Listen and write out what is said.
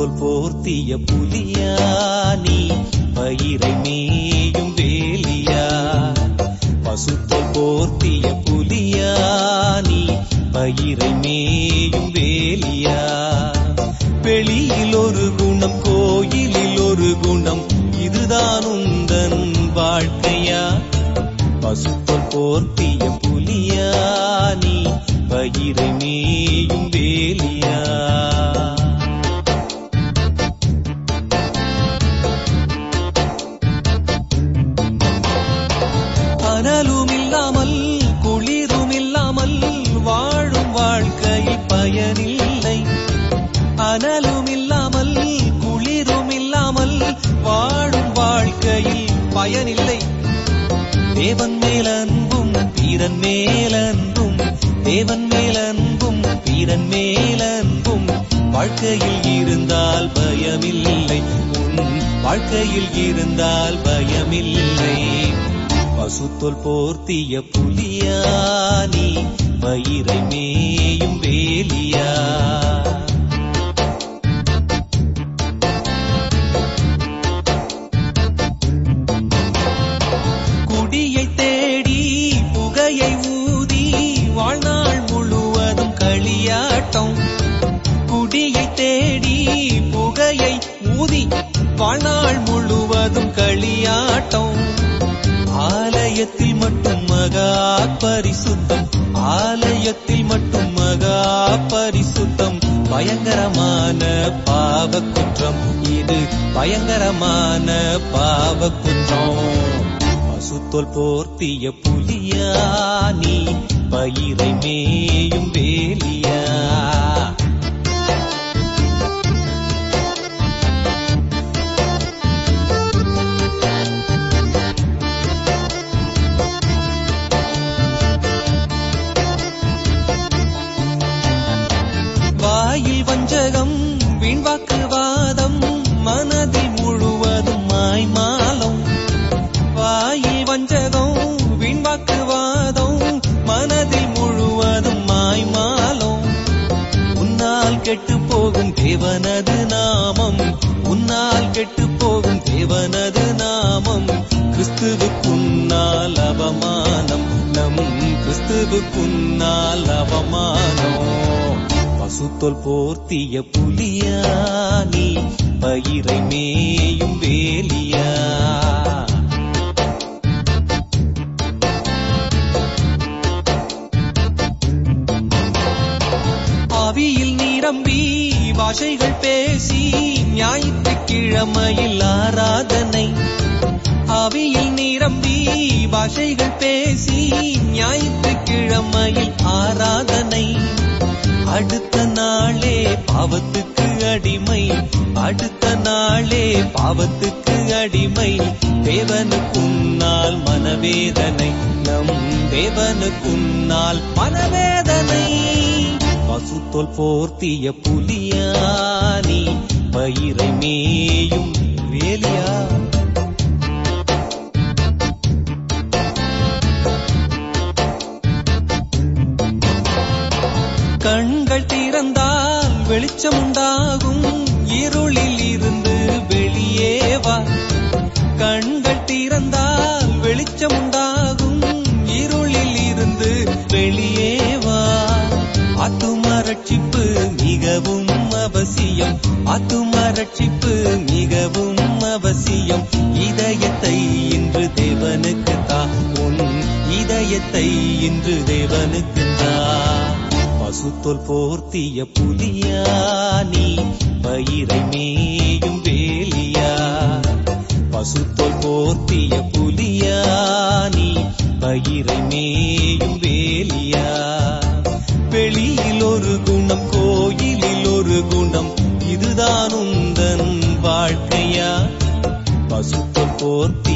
பசுத்தோல் போர்த்திய புலியா நீ பயிரை மேயும் வேலியா பசுத்தோல் போர்த்திய புலியா நீ பயிரை மேயும் வேலியா வெளியில் ஒரு குணம் கோயிலில் ஒரு குணம் இதுதான் உந்தன் வாழ்க்கையா பசுத்தோல் போர்த்திய புலியா நீ பயிரை மேயும் வேலியா அனலும் இல்லாமல் குளிரும் இல்லாமல் வாழும் வாழ்க்கையில் பயனில்லை அனலும் இல்லாமல் குளிரும் இல்லாமல் வாழும் வாழ்க்கையில் பயனில்லை தேவன் மேல் அன்பும் வீரன் மேல் அன்பும் தேவன் மேல் அன்பும் வீரன் மேல் அன்பும் வாழ்க்கையில் இருந்தால் பயமில்லை உன் வாழ்க்கையில் இருந்தால் பயமில்லை பசுத்தோல் போர்த்திய புலியா நீ பயிரை மேயும் வேலியா குடியை தேடி புகையை ஊதி வாழ்நாள் முழுவதும் களியாட்டம் குடியை தேடி புகையை ஊதி வாழ்நாள் முழுவதும் களியாட்டம் ஆலயத்தில் மட்டும் மகா பரிசுத்தம் ஆலயத்தில் மட்டும் மகா பரிசுத்தம் பயங்கரமான பாவ குற்றம் இது பயங்கரமான பாவ குற்றம் பசுத்தோல் போர்த்திய புலியா நீ பயிரை மேயும் வேலியா வாயில் வஞ்சகம் வீண்வாக்குவாதம் மனதில் முழுவதும் மாய்மாலம் வாயில் வஞ்சகம் வீண்வாக்குவாதம் மனதில் முழுவதும் மாய்மாலம் உன்னால் கெட்டு போகும் தேவனது நாமம் உன்னால் கெட்டு போகும் தேவனது நாமம் கிறிஸ்துவுக்குன்னால் அவமானம் நம் கிறிஸ்துவுக்குன்னால் அவமானம் பசுத்தோல் போர்த்திய புலியா நீ பயிரை மேயும் வேலியா ஆவியில் நிரம்பி பாஷைகள் பேசி ஞாயிற்றுக்கிழமையில் ஆராதனை ஆவியில் நிரம்பி பாஷைகள் பேசி ஞாயிற்றுக்கிழமையில் ஆராதனை அடுத்த நாளே பாவத்துக்கு அடிமை அடுத்த நாளே பாவத்துக்கு அடிமை தேவனுக்குன்னால் மனவேதனை நம் தேவனுக்குன்னால் மனவேதனை பசுத்தோல் போர்த்திய புலியா நீ பயிரை மேயும் வேலியா கண்கள் திறந்தால் வெளிச்சம் உண்டாகும் இருளில் இருந்து வெளியே வா கண்கள் திறந்தால் வெளிச்சம் உண்டாகும் இருளில் இருந்து வெளியே வா ஆத்துமரட்சிப்பு மிகவும் அவசியம் ஆத்துமரட்சிப்பு மிகவும் அவசியம் இதயத்தை இன்று தேவனுக்கு தா உன் இதயத்தை இன்று தேவனுக்கு தா பசுத்தோல் போர்த்திய புலியா நீ பயிரை மேயும் வேலியா பசுத்தோல் போர்த்திய புலியா நீ பயிரை மேயும் வேலியா வெளியில் ஒரு குணம் கோயிலில் ஒரு குணம் இதுதான் உந்தன் வாழ்க்கையா பசுத்தோல் போர்த்தி